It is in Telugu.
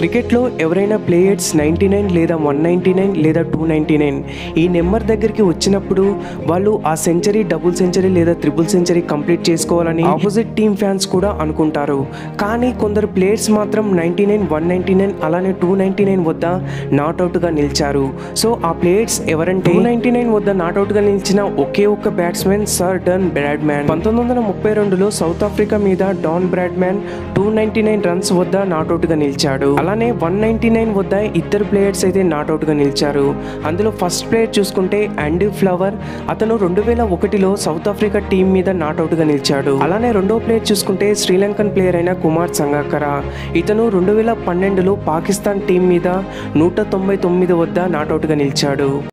క్రికెట్లో ఎవరైనా ప్లేయర్స్ నైంటీ నైన్ లేదా వన్ నైంటీ నైన్ లేదా టూ నైంటీ నైన్ ఈ నెంబర్ దగ్గరికి వచ్చినప్పుడు వాళ్ళు ఆ సెంచరీ డబుల్ సెంచరీ లేదా త్రిపుల్ సెంచరీ కంప్లీట్ చేసుకోవాలని ఆపోజిట్ టీమ్ ఫ్యాన్స్ కూడా అనుకుంటారు కానీ కొందరు ప్లేయర్స్ మాత్రం ninety nine one ninety nine అలానే టూ నైంటీ నైన్ వద్ద నాట్అవుట్గా నిలిచారు సో ఆ ప్లేయర్స్ ఎవరంటే టూ నైంటీ నైన్ వద్ద నాట్అవుట్గా నిలిచిన ఒకే ఒక్క బ్యాట్స్మెన్ సర్ డన్ బ్రాడ్మ్యాన్ పంతొమ్మిది వందల ముప్పై రెండులో సౌత్ ఆఫ్రికా మీద Don Bradman two ninety nine runs వద్ద నాట్అవుట్గా నిలిచాడు అలానే వన్ నైంటీ నైన్ వద్ద ఇద్దరు ప్లేయర్స్ అయితే నాట్అవుట్గా నిలిచారు అందులో ఫస్ట్ ప్లేయర్ చూసుకుంటే అండీ ఫ్లవర్ అతను రెండు వేల ఒకటిలో సౌత్ ఆఫ్రికా టీం మీద నాట్అవుట్గా నిలిచాడు అలానే రెండో ప్లేయర్ చూసుకుంటే శ్రీలంకన్ ప్లేయర్ అయిన కుమార్ సంగాకర ఇతను రెండు వేల పన్నెండులో పాకిస్తాన్ టీం మీద నూట తొంభై తొమ్మిది వద్ద నాట్అవుట్గా నిలిచాడు